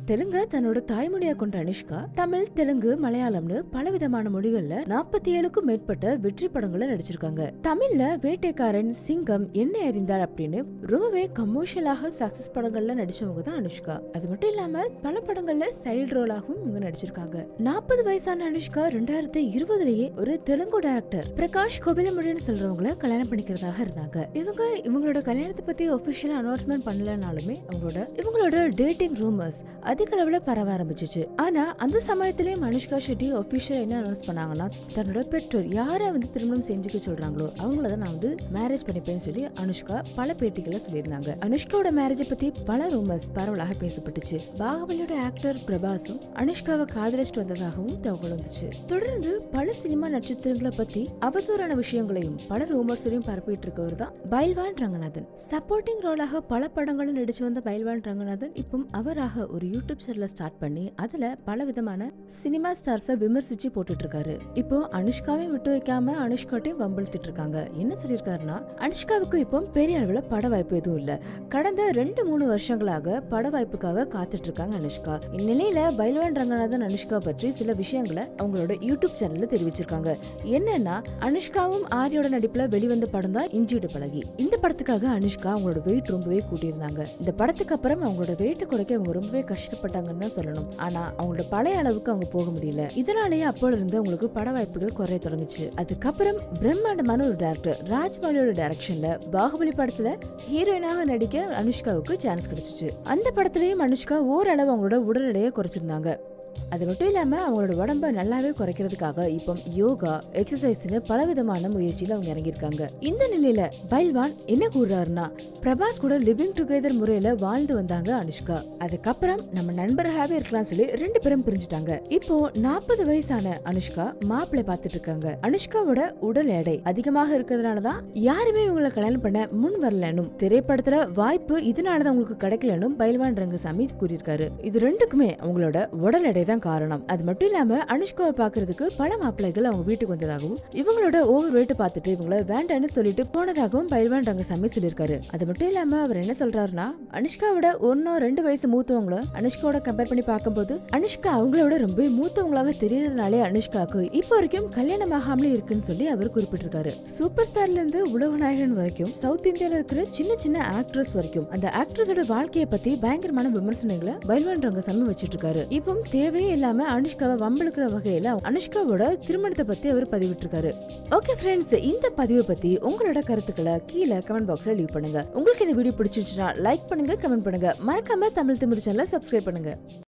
தெலுங்க தன்னோட தாய்மொழியா கொண்ட அனுஷ்கா தமிழ் தெலுங்கு மலையாளம்னு பலவிதமான மொழிகள்ல நாற்பத்தி ஏழுக்கும் மேற்பட்ட வெற்றி படங்களை நடிச்சிருக்காங்க தமிழ்ல வேட்டைக்காரன் சிங்கம் என்ன அறிந்தார் அப்படின்னு ரொம்பவே கமர்ஷியலாக சக்சஸ் படங்கள்ல நடிச்சவங்க தான் அனுஷ்கா அது மட்டும் இல்லாம பல படங்கள்ல சைல்ட் ரோலாகவும் இவங்க நடிச்சிருக்காங்க நாற்பது வயசான அனுஷ்கா ரெண்டாயிரத்தி இருபதுலயே ஒரு தெலுங்கு டைரக்டர் பிரகாஷ் கோவிலமுடின்னு சொல்றவங்கள கல்யாணம் பண்ணிக்கிறதாக இருந்தாங்க இவங்க இவங்களோட கல்யாணத்தை பத்தி ஒபிஷியலா அனௌன்ஸ்மெண்ட் பண்ணலனாலுமே அவங்களோட இவங்களோட டேட்டிங் ரூமர்ஸ் அதிக அளவுல பரவ ஆரம்பிச்சிச்சு ஆனா அந்த சமயத்திலேயே அனுஷ்கா ஷெட்டி ஒபிஷியல் என்ன அனௌன்ஸ் பண்ணாங்கன்னா தன்னோட பெற்றோர் யாரை வந்து திருமணம் செஞ்சுக்க சொல்றாங்களோ அவங்கள தான் நான் வந்து மேரேஜ் பண்ணிப்பேன்னு சொல்லி அனுஷ்கா பல பேட்டிகளை சொல்லியிருந்தாங்க அனுஷ்காவோட மேரேஜை பத்தி பல ரூமர்ஸ் பரவலாக பேசப்பட்டுச்சு பாகுபலியோட ஆக்டர் பிரபாஸும் அனுஷ்காவை காதலிச்சுட்டு வந்ததாகவும் தகவல் வந்துச்சு தொடர்ந்து பல சினிமா நட்சத்திரங்களை பத்தி அவதூறான விஷயங்களையும் பல ரூமர்ஸையும் பரப்பிட்டு இருக்கவர் தான் பைல்வான் ரங்கநாதன் சப்போர்ட்டிங் ரோலாக பல படங்களும் நடிச்சு வந்த பைல்வான் ரங்கநாதன் இப்போ அவராக ஒரு யூடியூப் சேனலை ஸ்டார்ட் பண்ணி அதுல பல விதமான சினிமா ஸ்டார்ஸை விமர்சிச்சு போட்டுட்டு இருக்காரு இப்போ அனுஷ்காவையும் விட்டு வைக்காம அனுஷ்காட்டையும் வம்பிழுத்துட்டு இருக்காங்க என்ன சொல்லியிருக்காருன்னா அனுஷ்காவுக்கு இப்போ பெரிய அளவுல பட வாய்ப்பு எதுவும் இல்ல கடந்த ரெண்டு மூணு வருஷங்களாக பட வாய்ப்புக்காக காத்துட்டு இருக்காங்க அனுஷ்கா இந்நிலையில பைல்வான் ரங்கநாதன் அனுஷ்கா பற்றி சில விஷயங்களை அவங்களோட யூடியூப் சேனல்ல தெரிவிச்சிருக்காங்க என்னன்னா அனுஷ்காவும் ஆரியோட நடிப்புல வெளிவந்த படம் தான் இஞ்சியோட பழகி இந்த படத்துக்காக அனுஷ்கா அவங்களோட வெயிட் ரொம்பவே கூட்டியிருந்தாங்க இந்த படத்துக்கு அப்புறம் அவங்களோட வெயிட் குறைக்க அவங்க ரொம்பவே கஷ்டப்பட்டாங்கன்னு தான் சொல்லணும் ஆனா அவங்களோட பழைய அளவுக்கு அவங்க போக முடியல இதனாலேயே அப்போல இருந்து அவங்களுக்கு பட வாய்ப்புகள் குறைய தொடங்குச்சு அதுக்கப்புறம் பிரம்மாண்டமான ஒரு டேரக்டர் ராஜ்மௌலியோட டைரக்ஷன்ல பாகுபலி படத்துல ஹீரோயினாக நடிக்க அனுஷ்காவுக்கு சான்ஸ் கிடைச்சிச்சு அந்த படத்துலயும் அனுஷ்கா ஓரளவு அவங்களோட உடல் எடையை குறைச்சிருந்தாங்க அது மட்டும் இல்லாம அவங்களோட உடம்ப நல்லாவே குறைக்கிறதுக்காக இப்போ யோகா எக்ஸசைஸ்னு பலவிதமான முயற்சியில அவங்க இறங்கியிருக்காங்க இந்த நிலையில பைல்வான் என்ன கூறுறாருன்னா பிரபாஸ் கூட லிவிங் டுகெதர் முறையில வாழ்ந்து வந்தாங்க அனுஷ்கா அதுக்கப்புறம் நம்ம நண்பர்களாவே இருக்கலாம் சொல்லி ரெண்டு பேரும் பிரிஞ்சுட்டாங்க இப்போ நாற்பது வயசான அனுஷ்கா மாப்பிள்ளை பார்த்துட்டு இருக்காங்க அனுஷ்காவோட உடல் எடை அதிகமாக இருக்கிறதுனாலதான் யாருமே இவங்களை கல்யாணம் பண்ண முன் வரலனும் திரைப்படத்துல வாய்ப்பு இதனாலதான் உங்களுக்கு கிடைக்கலனும் பைல்வான் ரங்கசாமி கூறியிருக்காரு இது ரெண்டுக்குமே அவங்களோட உடல் எடை தான் காரணம் அது மட்டும் இல்லாம அனுஷ்காவை பாக்குறதுக்கு பல மாப்பிள்ளைகள் அவங்க வீட்டுக்கு வந்ததாகவும் இவங்களோட ஓவர் வெயிட் பார்த்துட்டு இவங்கள வேண்டான்னு சொல்லிட்டு போனதாகவும் பைல்வான் ரங்கசாமி சொல்லியிருக்காரு அது மட்டும் இல்லாம அவர் என்ன சொல்றாருன்னா அனுஷ்காவோட ஒன்னோ ரெண்டு வயசு மூத்தவங்கள அனுஷ்காவோட கம்பேர் பண்ணி பார்க்கும்போது அனுஷ்கா அவங்களோட ரொம்ப மூத்தவங்களாக தெரியறதுனாலே அனுஷ்காக்கு இப்போ வரைக்கும் கல்யாணம் ஆகாமலே இருக்குன்னு சொல்லி அவர் குறிப்பிட்டிருக்காரு சூப்பர் ஸ்டார்ல இருந்து உலகநாயகன் வரைக்கும் சவுத் இந்தியால இருக்கிற சின்ன சின்ன ஆக்ட்ரஸ் வரைக்கும் அந்த ஆக்ட்ரஸோட வாழ்க்கையை பத்தி பயங்கரமான விமர்சனங்களை பைல்வான் ரங்கசாமி வச்சிட்டு இருக்காரு இப்போ தேவையே இல்லாம அனுஷ்காவை வம்பளுக்கிற வகையில அனுஷ்காவோட திருமணத்தை பத்தி அவர் பதிவிட்டிருக்காரு ஓகே ஃப்ரெண்ட்ஸ் இந்த பதிவை பத்தி உங்களோட கருத்துக்களை கீழே கமெண்ட் பாக்ஸ்ல லீவ் பண்ணுங்க உங்களுக்கு இந்த வீடியோ பிடிச்சிருச்சுன்னா லைக் பண்ணுங்க கமெண்ட் பண்ணுங்க மறக்காம தமிழ் திமிர் சேனலை சப்ஸ்கிரைப் பண்ணுங்க